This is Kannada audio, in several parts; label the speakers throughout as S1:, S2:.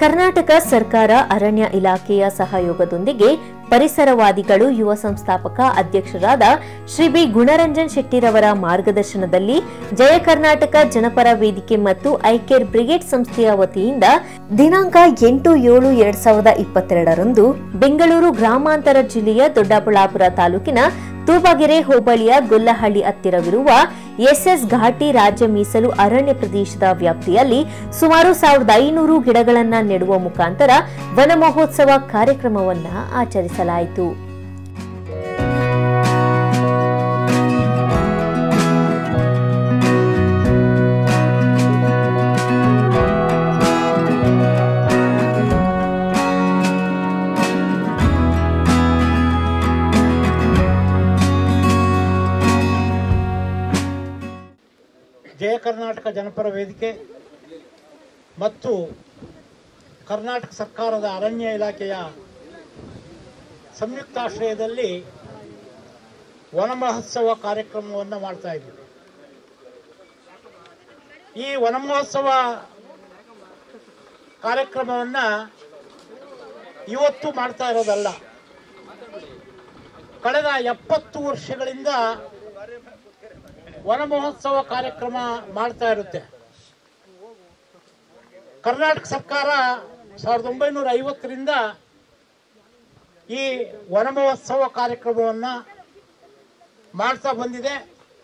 S1: ಕರ್ನಾಟಕ ಸರ್ಕಾರ ಅರಣ್ಯ ಇಲಾಖೆಯ ಸಹಯೋಗದೊಂದಿಗೆ ಪರಿಸರವಾದಿಗಳು ಯುವ ಸಂಸ್ಥಾಪಕ ಅಧ್ಯಕ್ಷರಾದ ಶ್ರೀ ಬಿ ಗುಣರಂಜನ್ ಶೆಟ್ಟಿರವರ ಮಾರ್ಗದರ್ಶನದಲ್ಲಿ ಜಯ ಕರ್ನಾಟಕ ಜನಪರ ವೇದಿಕೆ ಮತ್ತು ಐಕೇರ್ ಬ್ರಿಗೇಡ್ ಸಂಸ್ಥೆಯ ವತಿಯಿಂದ ದಿನಾಂಕ ಎಂಟು ಏಳು ಎರಡ್ ಸಾವಿರದ ಇಪ್ಪತ್ತೆರಡರಂದು ಬೆಂಗಳೂರು ಗ್ರಾಮಾಂತರ ಜಿಲ್ಲೆಯ ದೊಡ್ಡಬಳ್ಳಾಪುರ ತಾಲೂಕಿನ ತೂಬಗೆರೆ ಹೋಬಳಿಯ ಗೊಲ್ಲಹಳ್ಳಿ ಹತ್ತಿರವಿರುವ ಎಸ್ಎಸ್ ಘಾಟಿ ರಾಜ್ಯ ಮೀಸಲು ಅರಣ್ಯ ಪ್ರದೇಶದ ವ್ಯಾಪ್ತಿಯಲ್ಲಿ ಸುಮಾರು ಸಾವಿರದ ಐನೂರು ಗಿಡಗಳನ್ನು ನೆಡುವ ಮುಖಾಂತರ ವನ ಮಹೋತ್ಸವ ಕಾರ್ಯಕ್ರಮವನ್ನ ಆಚರಿಸಲಾಯಿತು
S2: ಜಯ ಕರ್ನಾಟಕ ಜನಪರ ವೇದಿಕೆ ಮತ್ತು ಕರ್ನಾಟಕ ಸರ್ಕಾರದ ಅರಣ್ಯ ಇಲಾಖೆಯ ಸಂಯುಕ್ತಾಶ್ರಯದಲ್ಲಿ ವನ ಮಹೋತ್ಸವ ಕಾರ್ಯಕ್ರಮವನ್ನು ಮಾಡ್ತಾ ಇದ್ದೀವಿ ಈ ವನ ಮಹೋತ್ಸವ ಕಾರ್ಯಕ್ರಮವನ್ನು ಇವತ್ತು ಮಾಡ್ತಾ ಇರೋದಲ್ಲ ಕಳೆದ ಎಪ್ಪತ್ತು ವರ್ಷಗಳಿಂದ ವನ ಮಹೋತ್ಸವ ಕಾರ್ಯಕ್ರಮ ಮಾಡ್ತಾ ಇರುತ್ತೆ ಕರ್ನಾಟಕ ಸರ್ಕಾರ ಸಾವಿರದ ಒಂಬೈನೂರ ಐವತ್ತರಿಂದ ಈ ವನ ಮಹೋತ್ಸವ ಕಾರ್ಯಕ್ರಮವನ್ನು ಮಾಡ್ತಾ ಬಂದಿದೆ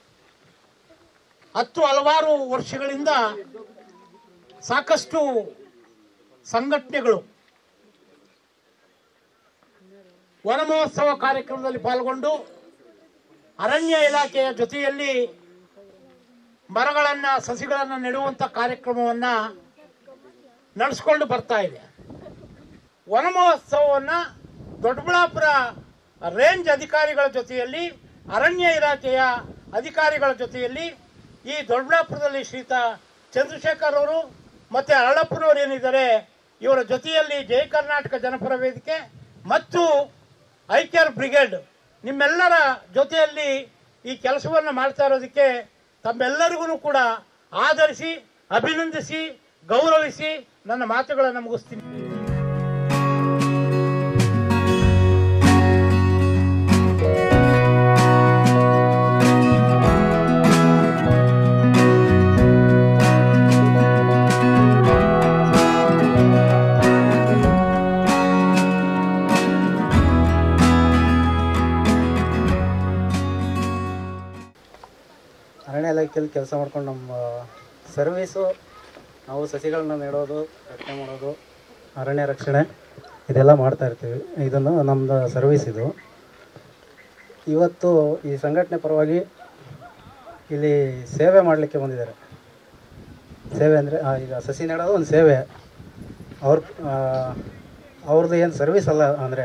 S2: ಹತ್ತು ಹಲವಾರು ವರ್ಷಗಳಿಂದ ಸಾಕಷ್ಟು ಸಂಘಟನೆಗಳು ವನ ಮಹೋತ್ಸವ ಕಾರ್ಯಕ್ರಮದಲ್ಲಿ ಪಾಲ್ಗೊಂಡು ಅರಣ್ಯ ಇಲಾಖೆಯ ಜೊತೆಯಲ್ಲಿ ಮರಗಳನ್ನ ಸಸಿಗಳನ್ನ ನೆಡುವಂತ ಕಾರ್ಯಕ್ರಮವನ್ನ ನಡೆಸ್ಕೊಂಡು ಬರ್ತಾ ಇದೆ ವನ ಮಹೋತ್ಸವವನ್ನ ದೊಡ್ಡಬಳ್ಳಾಪುರ ರೇಂಜ್ ಅಧಿಕಾರಿಗಳ ಜೊತೆಯಲ್ಲಿ ಅರಣ್ಯ ಇಲಾಖೆಯ ಅಧಿಕಾರಿಗಳ ಜೊತೆಯಲ್ಲಿ ಈ ದೊಡ್ಡಬಳ್ಳಾಪುರದಲ್ಲಿ ಶ್ರೀತ ಚಂದ್ರಶೇಖರ್ ಅವರು ಮತ್ತೆ ಅರಳಪ್ಪನವರು ಏನಿದ್ದಾರೆ ಇವರ ಜೊತೆಯಲ್ಲಿ ಜಯ ಕರ್ನಾಟಕ ಜನಪರ ವೇದಿಕೆ ಮತ್ತು ಐಕ್ಯರ್ ಬ್ರಿಗೇಡ್ ನಿಮ್ಮೆಲ್ಲರ ಜೊತೆಯಲ್ಲಿ ಈ ಕೆಲಸವನ್ನು ಮಾಡ್ತಾ ಇರೋದಕ್ಕೆ ತಮ್ಮೆಲ್ಲರಿಗೂ ಕೂಡ ಆಧರಿಸಿ ಅಭಿನಂದಿಸಿ ಗೌರವಿಸಿ ನನ್ನ ಮಾತುಗಳನ್ನು ಮುಗಿಸ್ತೀನಿ
S3: ಅರಣ್ಯ ಇಲಾಖೆಯಲ್ಲಿ ಕೆಲಸ ಮಾಡ್ಕೊಂಡು ನಮ್ಮ ಸರ್ವೀಸು ನಾವು ಸಸಿಗಳನ್ನ ನೆಡೋದು ರಕ್ಷಣೆ ಮಾಡೋದು ಅರಣ್ಯ ರಕ್ಷಣೆ ಇದೆಲ್ಲ ಮಾಡ್ತಾ ಇರ್ತೀವಿ ಇದನ್ನು ನಮ್ಮದು ಸರ್ವೀಸ್ ಇದು ಇವತ್ತು ಈ ಸಂಘಟನೆ ಪರವಾಗಿ ಇಲ್ಲಿ ಸೇವೆ ಮಾಡಲಿಕ್ಕೆ ಬಂದಿದ್ದಾರೆ ಸೇವೆ ಅಂದರೆ ಈಗ ಸಸಿ ನೆಡೋದು ಒಂದು ಸೇವೆ ಅವ್ರ ಅವ್ರದ್ದು ಏನು ಸರ್ವೀಸ್ ಅಲ್ಲ ಅಂದರೆ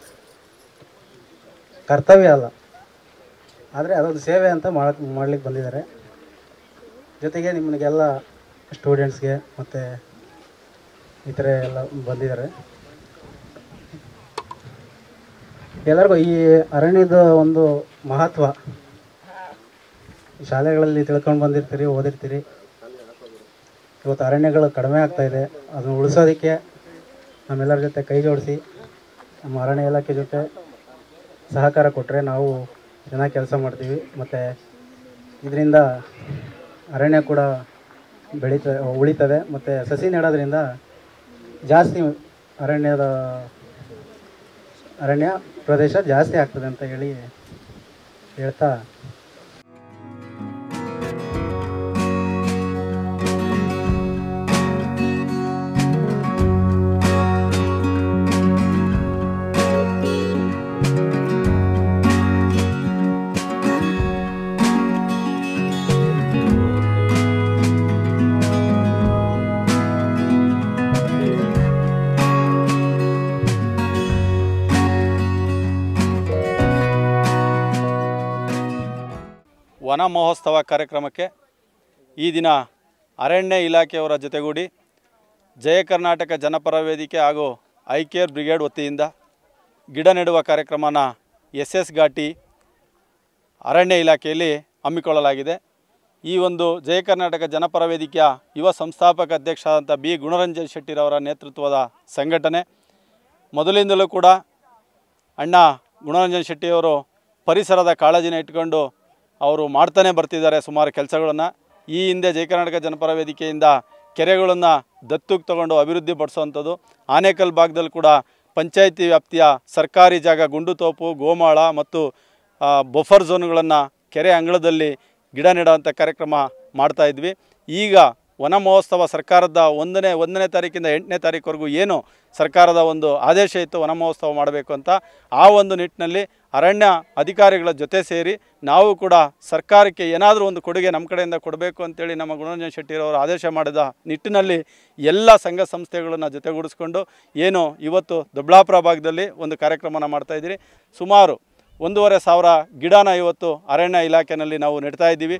S3: ಕರ್ತವ್ಯ ಅಲ್ಲ ಆದರೆ ಅದೊಂದು ಸೇವೆ ಅಂತ ಮಾಡಕ್ ಮಾಡ್ಲಿಕ್ಕೆ ಬಂದಿದ್ದಾರೆ ಜೊತೆಗೆ ನಿಮ್ಮನಿಗೆಲ್ಲ ಸ್ಟೂಡೆಂಟ್ಸ್ಗೆ ಮತ್ತು ಈ ಥರ ಎಲ್ಲ ಬಂದಿದ್ದಾರೆ ಎಲ್ಲರಿಗೂ ಈ ಅರಣ್ಯದ ಒಂದು ಮಹತ್ವ ಶಾಲೆಗಳಲ್ಲಿ ತಿಳ್ಕೊಂಡು ಬಂದಿರ್ತೀರಿ ಓದಿರ್ತೀರಿ ಇವತ್ತು ಅರಣ್ಯಗಳು ಕಡಿಮೆ ಆಗ್ತಾ ಇದೆ ಅದನ್ನು ಉಳಿಸೋದಕ್ಕೆ ನಮ್ಮೆಲ್ಲರ ಜೊತೆ ಕೈ ಜೋಡಿಸಿ ನಮ್ಮ ಅರಣ್ಯ ಇಲಾಖೆ ಜೊತೆ ಸಹಕಾರ ಕೊಟ್ಟರೆ ನಾವು ಚೆನ್ನಾಗಿ ಕೆಲಸ ಮಾಡ್ತೀವಿ ಮತ್ತು ಇದರಿಂದ ಅರಣ್ಯ ಕೂಡ ಬೆಳೀತ ಉಳಿತದೆ ಮತ್ತು ಸಸಿ ನೆಡೋದ್ರಿಂದ ಜಾಸ್ತಿ ಅರಣ್ಯದ ಅರಣ್ಯ ಪ್ರದೇಶ ಜಾಸ್ತಿ ಆಗ್ತದೆ ಅಂತ ಹೇಳಿ ಹೇಳ್ತಾ
S4: ವನ ಮಹೋತ್ಸವ ಕಾರ್ಯಕ್ರಮಕ್ಕೆ ಈ ದಿನ ಅರಣ್ಯ ಇಲಾಖೆಯವರ ಜೊತೆಗೂಡಿ ಜಯ ಕರ್ನಾಟಕ ಜನಪರ ವೇದಿಕೆ ಹಾಗೂ ಐಕೇರ್ ಬ್ರಿಗೇಡ್ ವತಿಯಿಂದ ಗಿಡ ನೆಡುವ ಕಾರ್ಯಕ್ರಮನ ಎಸ್ ಎಸ್ ಘಾಟಿ ಅರಣ್ಯ ಇಲಾಖೆಯಲ್ಲಿ ಹಮ್ಮಿಕೊಳ್ಳಲಾಗಿದೆ ಈ ಒಂದು ಜಯ ಕರ್ನಾಟಕ ಜನಪರ ವೇದಿಕೆಯ ಯುವ ಸಂಸ್ಥಾಪಕ ಅಧ್ಯಕ್ಷ ಆದಂಥ ಬಿ ಗುಣರಂಜನ್ ಶೆಟ್ಟಿರವರ ನೇತೃತ್ವದ ಸಂಘಟನೆ ಮೊದಲಿಂದಲೂ ಕೂಡ ಅಣ್ಣ ಗುಣರಂಜನ್ ಶೆಟ್ಟಿಯವರು ಪರಿಸರದ ಕಾಳಜಿನ ಇಟ್ಕೊಂಡು ಅವರು ಮಾಡ್ತಾನೆ ಬರ್ತಿದ್ದಾರೆ ಸುಮಾರು ಕೆಲಸಗಳನ್ನು ಈ ಹಿಂದೆ ಜಯ ಕರ್ನಾಟಕ ಜನಪರ ವೇದಿಕೆಯಿಂದ ಕೆರೆಗಳನ್ನು ದತ್ತುಗೆ ತಗೊಂಡು ಅಭಿವೃದ್ಧಿ ಪಡಿಸುವಂಥದ್ದು ಆನೇಕಲ್ ಭಾಗದಲ್ಲಿ ಕೂಡ ಪಂಚಾಯಿತಿ ವ್ಯಾಪ್ತಿಯ ಸರ್ಕಾರಿ ಜಾಗ ಗುಂಡುತೋಪು ಗೋಮಾಳ ಮತ್ತು ಆ, ಬಫರ್ ಝೋನ್ಗಳನ್ನು ಕೆರೆ ಅಂಗಳದಲ್ಲಿ ಗಿಡ ನೆಡುವಂಥ ಕಾರ್ಯಕ್ರಮ ಮಾಡ್ತಾ ಇದ್ವಿ ಈಗ ವನ ಮಹೋತ್ಸವ ಸರ್ಕಾರದ ಒಂದನೇ ಒಂದನೇ ತಾರೀಕಿಂದ ಎಂಟನೇ ತಾರೀಕುವರೆಗೂ ಏನು ಸರ್ಕಾರದ ಒಂದು ಆದೇಶ ಇತ್ತು ವನ ಮಹೋತ್ಸವ ಮಾಡಬೇಕು ಅಂತ ಆ ಒಂದು ನಿಟ್ಟಿನಲ್ಲಿ ಅರಣ್ಯ ಅಧಿಕಾರಿಗಳ ಜೊತೆ ಸೇರಿ ನಾವು ಕೂಡ ಸರ್ಕಾರಕ್ಕೆ ಏನಾದರೂ ಒಂದು ಕೊಡುಗೆ ನಮ್ಮ ಕಡೆಯಿಂದ ಕೊಡಬೇಕು ಅಂತೇಳಿ ನಮ್ಮ ಗುಣರಂಜನ್ ಶೆಟ್ಟಿರವರು ಆದೇಶ ಮಾಡಿದ ನಿಟ್ಟಿನಲ್ಲಿ ಎಲ್ಲ ಸಂಘ ಸಂಸ್ಥೆಗಳನ್ನು ಜೊತೆಗೂಡಿಸ್ಕೊಂಡು ಏನು ಇವತ್ತು ದೊಡ್ಡಾಪುರ ಭಾಗದಲ್ಲಿ ಒಂದು ಕಾರ್ಯಕ್ರಮನ ಮಾಡ್ತಾಯಿದ್ದೀರಿ ಸುಮಾರು ಒಂದೂವರೆ ಸಾವಿರ ಗಿಡನ ಇವತ್ತು ಅರಣ್ಯ ಇಲಾಖೆಯಲ್ಲಿ ನಾವು ನೆಡ್ತಾ ಇದ್ದೀವಿ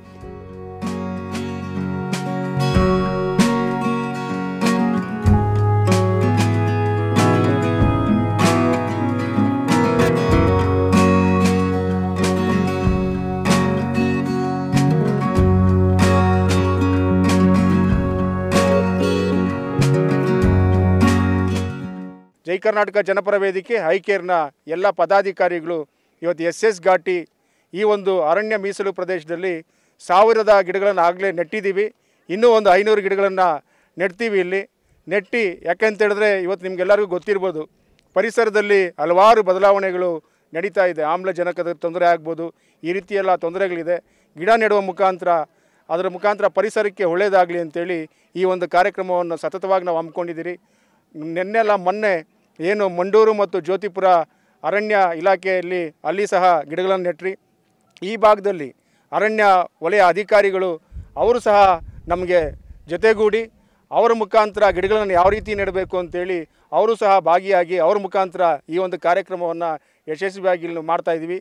S5: ಜೈ ಕರ್ನಾಟಕ ಜನಪರ ವೇದಿಕೆ ಹೈಕೇರ್ನ ಎಲ್ಲ ಪದಾಧಿಕಾರಿಗಳು ಇವತ್ತು ಎಸ್ ಎಸ್ ಘಾಟಿ ಈ ಒಂದು ಅರಣ್ಯ ಮೀಸಲು ಪ್ರದೇಶದಲ್ಲಿ ಸಾವಿರದ ಗಿಡಗಳನ್ನು ಆಗಲೇ ನೆಟ್ಟಿದ್ದೀವಿ ಇನ್ನೂ ಒಂದು ಐನೂರು ಗಿಡಗಳನ್ನು ನೆಡ್ತೀವಿ ಇಲ್ಲಿ ನೆಟ್ಟಿ ಯಾಕೆಂತ ಹೇಳಿದ್ರೆ ಇವತ್ತು ನಿಮಗೆಲ್ಲರಿಗೂ ಗೊತ್ತಿರ್ಬೋದು ಪರಿಸರದಲ್ಲಿ ಹಲವಾರು ಬದಲಾವಣೆಗಳು ನಡೀತಾ ಇದೆ ಆಮ್ಲಜನಕದ ತೊಂದರೆ ಆಗ್ಬೋದು ಈ ರೀತಿ ಎಲ್ಲ ತೊಂದರೆಗಳಿದೆ ಗಿಡ ನೆಡುವ ಮುಖಾಂತರ ಅದರ ಮುಖಾಂತರ ಪರಿಸರಕ್ಕೆ ಒಳ್ಳೆಯದಾಗಲಿ ಅಂತೇಳಿ ಈ ಒಂದು ಕಾರ್ಯಕ್ರಮವನ್ನು ಸತತವಾಗಿ ನಾವು ಹಮ್ಮಿಕೊಂಡಿದ್ದೀರಿ ನಿನ್ನೆಲ್ಲ ಮೊನ್ನೆ ಏನು ಮಂಡೂರು ಮತ್ತು ಜ್ಯೋತಿಪುರ ಅರಣ್ಯ ಇಲಾಖೆಯಲ್ಲಿ ಅಲ್ಲಿ ಸಹ ಗಿಡಗಳನ್ನು ನೆಟ್ರಿ ಈ ಭಾಗದಲ್ಲಿ ಅರಣ್ಯ ವಲಯ ಅಧಿಕಾರಿಗಳು ಅವರು ಸಹ ನಮಗೆ ಜೊತೆಗೂಡಿ ಅವರ ಮುಖಾಂತರ ಗಿಡಗಳನ್ನು ಯಾವ ರೀತಿ ನೆಡಬೇಕು ಅಂತೇಳಿ ಅವರು ಸಹ ಭಾಗಿಯಾಗಿ ಅವ್ರ ಮುಖಾಂತರ ಈ ಒಂದು ಕಾರ್ಯಕ್ರಮವನ್ನು ಯಶಸ್ವಿಯಾಗಿ ಇಲ್ಲಿ ಮಾಡ್ತಾ ಇದ್ದೀವಿ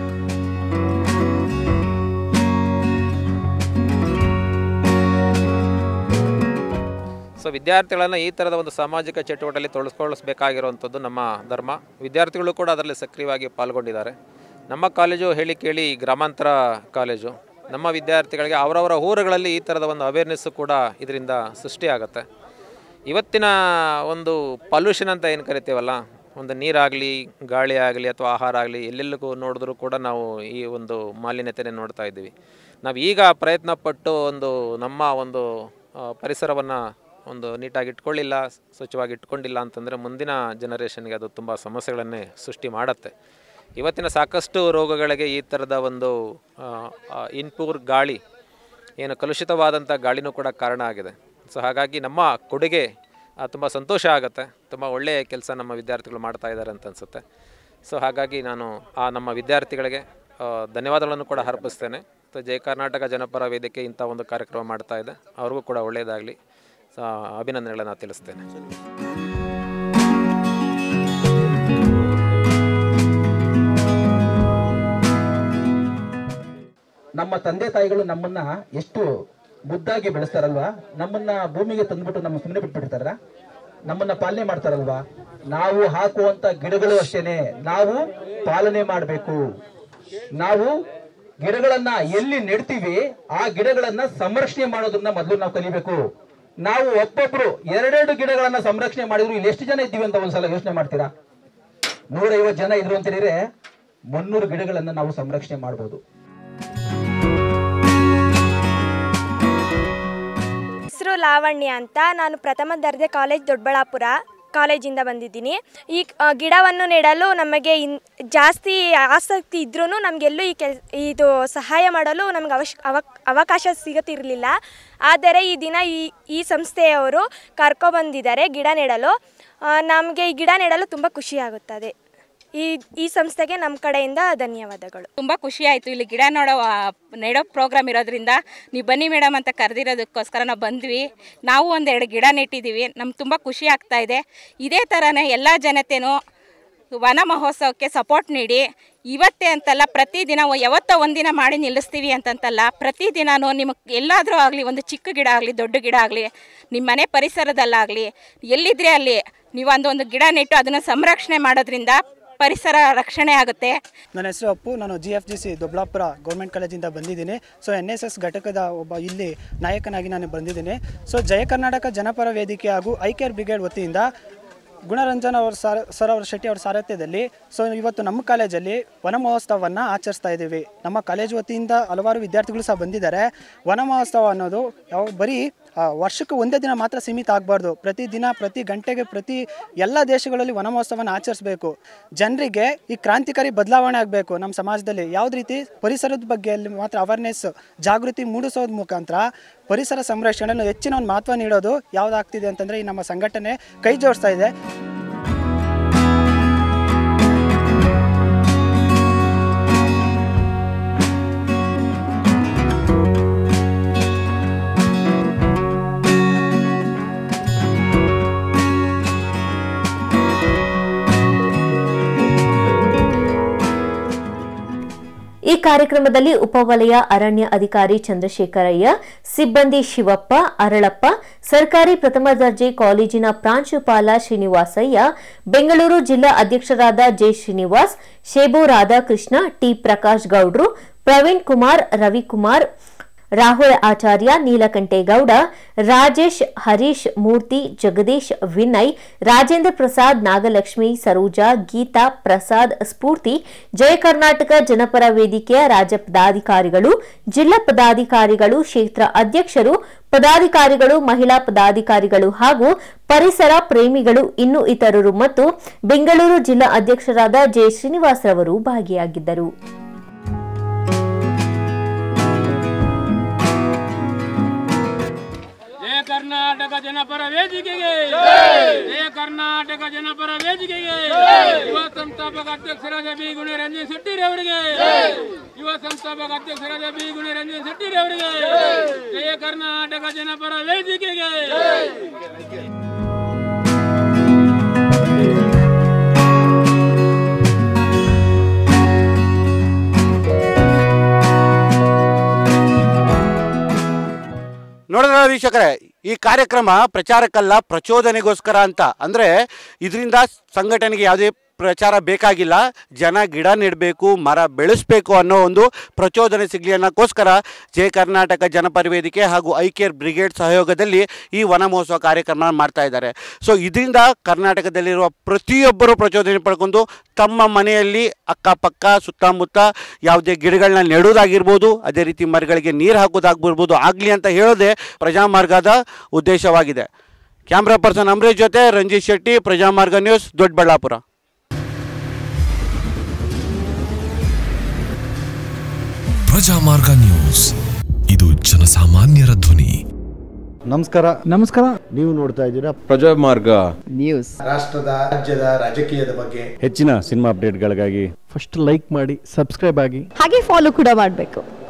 S6: ಸೊ ವಿದ್ಯಾರ್ಥಿಗಳನ್ನು ಈ ಥರದ ಒಂದು ಸಾಮಾಜಿಕ ಚಟುವಟಿಕೆಯಲ್ಲಿ ತೊಡಗಿಸ್ಕೊಳ್ಳಿಸಬೇಕಾಗಿರುವಂಥದ್ದು ನಮ್ಮ ಧರ್ಮ ವಿದ್ಯಾರ್ಥಿಗಳು ಕೂಡ ಅದರಲ್ಲಿ ಸಕ್ರಿಯವಾಗಿ ಪಾಲ್ಗೊಂಡಿದ್ದಾರೆ ನಮ್ಮ ಕಾಲೇಜು ಹೇಳಿ ಕೇಳಿ ಗ್ರಾಮಾಂತರ ಕಾಲೇಜು ನಮ್ಮ ವಿದ್ಯಾರ್ಥಿಗಳಿಗೆ ಅವರವರ ಊರುಗಳಲ್ಲಿ ಈ ಥರದ ಒಂದು ಅವೇರ್ನೆಸ್ಸು ಕೂಡ ಇದರಿಂದ ಸೃಷ್ಟಿಯಾಗುತ್ತೆ ಇವತ್ತಿನ ಒಂದು ಪಲ್ಯೂಷನ್ ಅಂತ ಏನು ಕರಿತೀವಲ್ಲ ಒಂದು ನೀರಾಗಲಿ ಗಾಳಿ ಆಗಲಿ ಅಥವಾ ಆಹಾರ ಆಗಲಿ ಎಲ್ಲೆಲ್ಲಿಗೂ ನೋಡಿದ್ರೂ ಕೂಡ ನಾವು ಈ ಒಂದು ಮಾಲಿನ್ಯತೆಯನ್ನು ನೋಡ್ತಾ ಇದ್ದೀವಿ ನಾವು ಈಗ ಪ್ರಯತ್ನ ಪಟ್ಟು ಒಂದು ನಮ್ಮ ಒಂದು ಪರಿಸರವನ್ನು ಒಂದು ನೀಟಾಗಿ ಇಟ್ಕೊಳ್ಳಿಲ್ಲ ಸ್ವಚ್ಛವಾಗಿ ಇಟ್ಕೊಂಡಿಲ್ಲ ಅಂತಂದರೆ ಮುಂದಿನ ಜನರೇಷನ್ಗೆ ಅದು ತುಂಬ ಸಮಸ್ಯೆಗಳನ್ನೇ ಸೃಷ್ಟಿ ಮಾಡುತ್ತೆ ಇವತ್ತಿನ ಸಾಕಷ್ಟು ರೋಗಗಳಿಗೆ ಈ ಥರದ ಒಂದು ಇನ್ಪೂರ್ ಗಾಳಿ ಏನು ಕಲುಷಿತವಾದಂಥ ಗಾಳಿನೂ ಕೂಡ ಕಾರಣ ಆಗಿದೆ ಸೊ ಹಾಗಾಗಿ ನಮ್ಮ ಕೊಡುಗೆ ತುಂಬ ಸಂತೋಷ ಆಗುತ್ತೆ ತುಂಬ ಒಳ್ಳೆಯ ಕೆಲಸ ನಮ್ಮ ವಿದ್ಯಾರ್ಥಿಗಳು ಮಾಡ್ತಾ ಇದ್ದಾರೆ ಅಂತ ಅನಿಸುತ್ತೆ ಸೊ ಹಾಗಾಗಿ ನಾನು ಆ ನಮ್ಮ ವಿದ್ಯಾರ್ಥಿಗಳಿಗೆ ಆ, ಧನ್ಯವಾದಗಳನ್ನು ಕೂಡ ಅರ್ಪಿಸ್ತೇನೆ ಮತ್ತು ಜಯ ಕರ್ನಾಟಕ ಜನಪರ ವೇದಿಕೆ ಇಂಥ ಒಂದು ಕಾರ್ಯಕ್ರಮ ಮಾಡ್ತಾ ಇದೆ ಅವ್ರಿಗೂ ಕೂಡ ಒಳ್ಳೆಯದಾಗಲಿ ಸೊ ಅಭಿನಂದನೆಗಳನ್ನು ತಿಳಿಸ್ತೇನೆ
S7: ನಮ್ಮ ತಂದೆ ತಾಯಿಗಳು ನಮ್ಮನ್ನ ಎಷ್ಟು ಮುದ್ದಾಗಿ ಬೆಳೆಸ್ತಾರಲ್ವಾ ನಮ್ಮನ್ನ ಭೂಮಿಗೆ ತಂದ್ಬಿಟ್ಟು ನಮ್ಮ ಸುಮ್ಮನೆ ಬಿಟ್ಬಿಡ್ತಾರ ನಮ್ಮನ್ನ ಪಾಲನೆ ಮಾಡ್ತಾರಲ್ವಾ ನಾವು ಹಾಕುವಂತ ಗಿಡಗಳು ಅಷ್ಟೇನೆ ನಾವು ಪಾಲನೆ ಮಾಡಬೇಕು ನಾವು ಗಿಡಗಳನ್ನ ಎಲ್ಲಿ ನೆಡ್ತೀವಿ ಆ ಗಿಡಗಳನ್ನ ಸಂರಕ್ಷಣೆ ಮಾಡೋದನ್ನ ಮೊದಲು ನಾವು ಕಲಿಬೇಕು ನಾವು ಒಬ್ಬೊಬ್ರು ಎರಡೆರಡು ಗಿಡಗಳನ್ನ ಸಂರಕ್ಷಣೆ ಮಾಡಿದ್ರು ಇಲ್ಲಿ ಎಷ್ಟು ಜನ ಇದ್ದೀವಿ ಅಂತ ಒಂದ್ಸಲ ಯೋಚನೆ ಮಾಡ್ತೀರಾ ನೂರೈವತ್ತು ಜನ ಇದ್ರು ಅಂತ ಹೇಳಿದ್ರೆ ಮುನ್ನೂರು ಗಿಡಗಳನ್ನ ನಾವು ಸಂರಕ್ಷಣೆ ಮಾಡ್ಬೋದು
S8: ಹೆಸರು ಲಾವಣ್ಯ ಅಂತ ನಾನು ಪ್ರಥಮ ದರ್ಜೆ ಕಾಲೇಜ್ ದೊಡ್ಡಬಳ್ಳಾಪುರ ಕಾಲೇಜಿಂದ ಬಂದಿದ್ದೀನಿ ಈ ಆ, ಗಿಡವನ್ನು ನೆಡಲು ನಮಗೆ ಇನ್ ಜಾಸ್ತಿ ಆಸಕ್ತಿ ಇದ್ರೂ ನಮಗೆಲ್ಲೂ ಈ ಕೆಲ್ ಇದು ಸಹಾಯ ಮಾಡಲು ನಮ್ಗೆ ಅವಶ್ ಅವಕ್ ಅವಕಾಶ ಸಿಗುತ್ತಿರಲಿಲ್ಲ ಆದರೆ ಈ ದಿನ ಈ ಈ ಸಂಸ್ಥೆಯವರು ಕರ್ಕೊಬಂದಿದ್ದಾರೆ ಗಿಡ ನೆಡಲು ನಮಗೆ ಈ ಗಿಡ ನೆಡಲು ತುಂಬ ಖುಷಿಯಾಗುತ್ತದೆ ಈ ಈ ಸಂಸ್ಥೆಗೆ ನಮ್ಮ ಕಡೆಯಿಂದ ಧನ್ಯವಾದಗಳು
S9: ತುಂಬ ಖುಷಿ ಆಯಿತು ಇಲ್ಲಿ ಗಿಡ ನೋಡೋ ಆ, ನೆಡೋ ಪ್ರೋಗ್ರಾಮ್ ಇರೋದ್ರಿಂದ ನೀವು ಬನ್ನಿ ಮೇಡಮ್ ಅಂತ ಕರೆದಿರೋದಕ್ಕೋಸ್ಕರ ನಾವು ಬಂದ್ವಿ ನಾವು ಒಂದೆರಡು ಗಿಡ ನೆಟ್ಟಿದ್ದೀವಿ ನಮ್ಗೆ ತುಂಬ ಖುಷಿ ಆಗ್ತಾ ಇದೆ ಇದೇ ಥರನೇ ಎಲ್ಲ ಜನತೆನೂ ವನ ಮಹೋತ್ಸವಕ್ಕೆ ಸಪೋರ್ಟ್ ನೀಡಿ ಇವತ್ತೇ ಅಂತಲ್ಲ ಪ್ರತಿದಿನ ಒ- ಯಾವತ್ತೋ ಒಂದಿನ ಮಾಡಿ ನಿಲ್ಲಿಸ್ತೀವಿ ಅಂತಂತಲ್ಲ ಪ್ರತಿದಿನನೂ ನಿಮಗೆ ಎಲ್ಲಾದರೂ ಆಗಲಿ ಒಂದು ಚಿಕ್ಕ ಗಿಡ ಆಗಲಿ ದೊಡ್ಡ ಗಿಡ ಆಗಲಿ ನಿಮ್ಮ ಮನೆ ಪರಿಸರದಲ್ಲಾಗಲಿ ಎಲ್ಲಿದ್ರೆ ಅಲ್ಲಿ ನೀವು ಒಂದು ಒಂದು ಗಿಡ ನೆಟ್ಟು ಅದನ್ನು ಸಂರಕ್ಷಣೆ ಮಾಡೋದ್ರಿಂದ ಪರಿಸರ ರಕ್ಷಣೆ ಆಗುತ್ತೆ
S10: ನನ್ನ ಹೆಸರು ಅಪ್ಪು ನಾನು G F G C Doddaballapura government ಕಾಲೇಜಿಂದ ಬಂದಿದ್ದೀನಿ ಸೊ ಎನ್ ಎಸ್ ಎಸ್ ಘಟಕದ ಒಬ್ಬ ಇಲ್ಲಿ ನಾಯಕನಾಗಿ ನಾನು ಬಂದಿದ್ದೀನಿ ಸೊ ಜಯ ಕರ್ನಾಟಕ ಜನಪರ ವೇದಿಕೆ ಹಾಗೂ ಐ ಕೇರ್ ಬ್ರಿಗೇಡ್ ವತಿಯಿಂದ ಗುಣರಂಜನ್ ಅವ್ರ ಸಾರ ಸರ್ ಅವರ ಶೆಟ್ಟಿ ಅವರ ಸಾರಥ್ಯದಲ್ಲಿ ಸೊ ಇವತ್ತು ನಮ್ಮ ಕಾಲೇಜಲ್ಲಿ ವನ ಮಹೋತ್ಸವವನ್ನು ಆಚರಿಸ್ತಾ ಇದ್ದೀವಿ ನಮ್ಮ ಕಾಲೇಜು ವತಿಯಿಂದ ಹಲವಾರು ವಿದ್ಯಾರ್ಥಿಗಳು ಸಹ ಬಂದಿದ್ದಾರೆ ವನ ಮಹೋತ್ಸವ ಅನ್ನೋದು ಯಾವ ಬರೀ ಆ, ವರ್ಷಕ್ಕೆ ಒಂದೇ ದಿನ ಮಾತ್ರ ಸೀಮಿತ ಆಗಬಾರ್ದು ಪ್ರತಿದಿನ ಪ್ರತಿ ಗಂಟೆಗೆ ಪ್ರತಿ ಎಲ್ಲ ದೇಶಗಳಲ್ಲಿ ವನ ಮಹೋತ್ಸವನ ಆಚರಿಸಬೇಕು ಜನರಿಗೆ ಈ ಕ್ರಾಂತಿಕಾರಿ ಬದಲಾವಣೆ ಆಗಬೇಕು ನಮ್ಮ ಸಮಾಜದಲ್ಲಿ ಯಾವುದೇ ರೀತಿ ಪರಿಸರದ ಬಗ್ಗೆ ಅಲ್ಲಿ ಮಾತ್ರ ಅವೇರ್ನೆಸ್ ಜಾಗೃತಿ ಮೂಡಿಸೋದ್ ಮುಖಾಂತರ ಪರಿಸರ ಸಂರಕ್ಷಣೆಯನ್ನು ಹೆಚ್ಚಿನ ಒಂದು ಮಹತ್ವ ನೀಡೋದು ಯಾವುದಾಗ್ತಿದೆ ಅಂತಂದರೆ ಈ ನಮ್ಮ ಸಂಘಟನೆ ಕೈ ಜೋಡಿಸ್ತಾ ಇದೆ
S1: ಈ ಕಾರ್ಯಕ್ರಮದಲ್ಲಿ ಉಪವಲಯ ಅರಣ್ಯ ಅಧಿಕಾರಿ ಚಂದ್ರಶೇಖರಯ್ಯ ಸಿಬ್ಬಂದಿ ಶಿವಪ್ಪ ಅರಳಪ್ಪ ಸರ್ಕಾರಿ ಪ್ರಥಮ ದರ್ಜೆ ಕಾಲೇಜಿನ ಪ್ರಾಂಶುಪಾಲ ಶ್ರೀನಿವಾಸಯ್ಯ ಬೆಂಗಳೂರು ಜಿಲ್ಲಾ ಅಧ್ಯಕ್ಷರಾದ ಜೆ ಶ್ರೀನಿವಾಸ್ ಶೇಬು ರಾಧಾಕೃಷ್ಣ ಟಿ ಪ್ರಕಾಶ್ ಗೌಡ್ರು ಪ್ರವೀಣ್ ಕುಮಾರ್ ರವಿಕುಮಾರ್ ರಾಹುಲ್ ಆಚಾರ್ಯ ನೀಲಕಂಠೇಗೌಡ ರಾಜೇಶ್ ಹರೀಶ್ ಮೂರ್ತಿ ಜಗದೀಶ್ ವಿನಯ್ ರಾಜೇಂದ್ರ ಪ್ರಸಾದ್ ನಾಗಲಕ್ಷ್ಮಿ ಸರೋಜಾ ಗೀತಾ ಪ್ರಸಾದ್ ಸ್ಫೂರ್ತಿ ಜಯ ಕರ್ನಾಟಕ ಜನಪರ ವೇದಿಕೆಯ ರಾಜ್ಯ ಪದಾಧಿಕಾರಿಗಳು ಜಿಲ್ಲಾ ಪದಾಧಿಕಾರಿಗಳು ಕ್ಷೇತ್ರ ಅಧ್ಯಕ್ಷರು ಪದಾಧಿಕಾರಿಗಳು ಮಹಿಳಾ ಪದಾಧಿಕಾರಿಗಳು ಹಾಗೂ ಪರಿಸರ ಪ್ರೇಮಿಗಳು ಇನ್ನು ಇತರರು ಮತ್ತು ಬೆಂಗಳೂರು ಜಿಲ್ಲಾ ಅಧ್ಯಕ್ಷರಾದ ಜೆ ಶ್ರೀನಿವಾಸ್ ರವರು ಭಾಗಿಯಾಗಿದ್ದರು
S11: ಜಯ ಕರ್ನಾಟಕ ಜನಪರ ವೇದಿಕೆಗೆ ಜಯ ಕರ್ನಾಟಕ ಜನಪರ ವೇದಿಕೆಗೆ ಯುವ ಸಂಸ್ಥಾಪಕ ಅಧ್ಯಕ್ಷರಾದ ಬಿ ಗುಣರಂಜನ್ ಶೆಟ್ಟಿರಿ ಅವರಿಗೆ ಯುವ ಸಂಸ್ಥಾಪಕ ಅಧ್ಯಕ್ಷರಾದ ಬಿ ಗುಣರಂಜನ್ ಶೆಟ್ಟಿರಿ ಅವರಿಗೆ ಜಯ ಕರ್ನಾಟಕ ಜನಪರ ವೇದಿಕೆಗೆ
S12: ನೋಡಿದ್ರ ವೀಕ್ಷಕರೇ ಈ ಕಾರ್ಯಕ್ರಮ ಪ್ರಚಾರಕ್ಕಲ್ಲ ಪ್ರಚೋದನೆಗೋಸ್ಕರ ಅಂತ ಅಂದರೆ ಇದರಿಂದ ಸಂಘಟನೆಗೆ ಯಾವುದೇ ಪ್ರಚಾರ ಬೇಕಾಗಿಲ್ಲ ಜನ ಗಿಡ ನೆಡಬೇಕು ಮರ ಬೆಳೆಸಬೇಕು ಅನ್ನೋ ಒಂದು ಪ್ರಚೋದನೆ ಸಿಗಲಿ ಅನ್ನೋಕ್ಕೋಸ್ಕರ ಜಯ ಕರ್ನಾಟಕ ಜನಪರ ವೇದಿಕೆ ಹಾಗೂ ಐಕೇರ್ ಬ್ರಿಗೇಡ್ ಸಹಯೋಗದಲ್ಲಿ ಈ ವನ ಮಹೋತ್ಸವ ಕಾರ್ಯಕ್ರಮ ಮಾಡ್ತಾ ಇದ್ದಾರೆ ಸೊ ಇದರಿಂದ ಕರ್ನಾಟಕದಲ್ಲಿರುವ ಪ್ರತಿಯೊಬ್ಬರು ಪ್ರಚೋದನೆ ಪಡ್ಕೊಂಡು ತಮ್ಮ ಮನೆಯಲ್ಲಿ ಅಕ್ಕಪಕ್ಕ ಸುತ್ತಮುತ್ತ ಯಾವುದೇ ಗಿಡಗಳನ್ನ ನೆಡೋದಾಗಿರ್ಬೋದು ಅದೇ ರೀತಿ ಮರಗಳಿಗೆ ನೀರು ಹಾಕೋದಾಗಿರ್ಬೋದು ಆಗಲಿ ಅಂತ ಹೇಳೋದೇ ಪ್ರಜಾಮಾರ್ಗದ ಉದ್ದೇಶವಾಗಿದೆ ಕ್ಯಾಮ್ರಾ ಪರ್ಸನ್ ಅಮರೇಶ್ ಜೊತೆ ರಂಜಿತ್ ಶೆಟ್ಟಿ ಪ್ರಜಾಮಾರ್ಗ ನ್ಯೂಸ್ ದೊಡ್ಡಬಳ್ಳಾಪುರ
S13: ಪ್ರಜಾಮಾರ್ಗ ನ್ಯೂಸ್ ಇದು ಜನಸಾಮಾನ್ಯರ ಧ್ವನಿ
S14: ನಮಸ್ಕಾರ ನಮಸ್ಕಾರ ನೀವು ನೋಡ್ತಾ ಇದ್ದೀರಾ
S15: ಪ್ರಜಾಮಾರ್ಗ
S14: ನ್ಯೂಸ್
S16: ರಾಷ್ಟ್ರದ ರಾಜ್ಯದ ರಾಜಕೀಯದ ಬಗ್ಗೆ
S14: ಹೆಚ್ಚಿನ ಸಿನಿಮಾ ಅಪ್ಡೇಟ್ಗಳಿಗಾಗಿ ಫಸ್ಟ್ ಲೈಕ್ ಮಾಡಿ ಸಬ್ಸ್ಕ್ರೈಬ್ ಆಗಿ
S17: ಹಾಗೆ ಫಾಲೋ ಕೂಡ ಮಾಡಬೇಕು